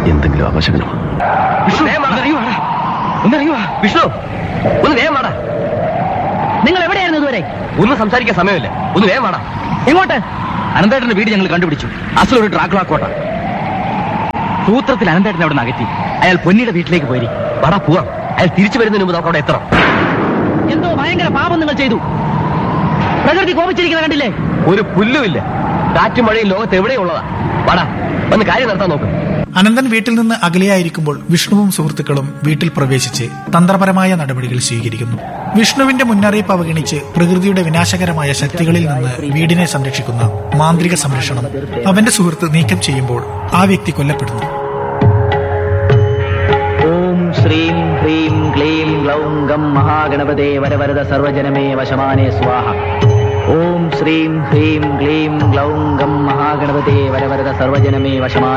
എന്തെങ്കിലും അപശകനമാണ് വിഷ്ണു ഒന്നറിയുവാ വിഷ്ണു ഒന്ന് വേഗം വാടാ നിങ്ങൾ എവിടെയായിരുന്നു ഇതുവരെ ഒന്ന് സംസാരിക്കാൻ സമയമില്ല ഒന്ന് വേഗം വാടാ എങ്ങോട്ട് അനന്തേട്ടന്റെ വീട് ഞങ്ങൾ കണ്ടുപിടിച്ചു അസലൊരു ഡ്രാക്കുള കോട്ട സൂത്രത്തിൽ അനന്തേട്ടനെ അവിടെ നിന്ന് അകറ്റി അയാൾ പൊന്നിയുടെ വീട്ടിലേക്ക് പോയി വടാ പോവാം അയാൾ തിരിച്ചു വരുന്നതിന് മുമ്പ് നമുക്ക് അവിടെ എത്തണം എന്തോ ഭയങ്കര പാപം നിങ്ങൾ ചെയ്തു പ്രകൃതി കോപിച്ചിരിക്കുന്നത് കണ്ടില്ലേ ഒരു പുല്ലുമില്ല കാറ്റും മഴയും ലോകത്ത് എവിടെയുള്ളതാ വാടാ വന്ന് കാര്യം നടത്താൻ നോക്ക് അനന്തൻ വീട്ടിൽ നിന്ന് അകലെയായിരിക്കുമ്പോൾ വിഷ്ണുവും സുഹൃത്തുക്കളും വീട്ടിൽ പ്രവേശിച്ച് തന്ത്രപരമായ നടപടികൾ സ്വീകരിക്കുന്നു വിഷ്ണുവിന്റെ മുന്നറിയിപ്പ് അവഗണിച്ച് പ്രകൃതിയുടെ വിനാശകരമായ ശക്തികളിൽ നിന്ന് വീടിനെ സംരക്ഷിക്കുന്ന മാന്ത്രിക സംരക്ഷണം അവന്റെ സുഹൃത്ത് നീക്കം ചെയ്യുമ്പോൾ ആ വ്യക്തി കൊല്ലപ്പെടുന്നു ഓം ശ്രീം ഹ്രീം ക്ലീം ഗ്ലൗം ഗം മഹാഗണപതേ വരവരദ സർവജനമേ വശമാനേ സ്വാഹ ഓം ശ്രീം ഹ്രീം ക്ലീം ഗ്ലൗം ഗം മഹാഗണപതേ വരവരദ സർവജനമേ വശമാനേ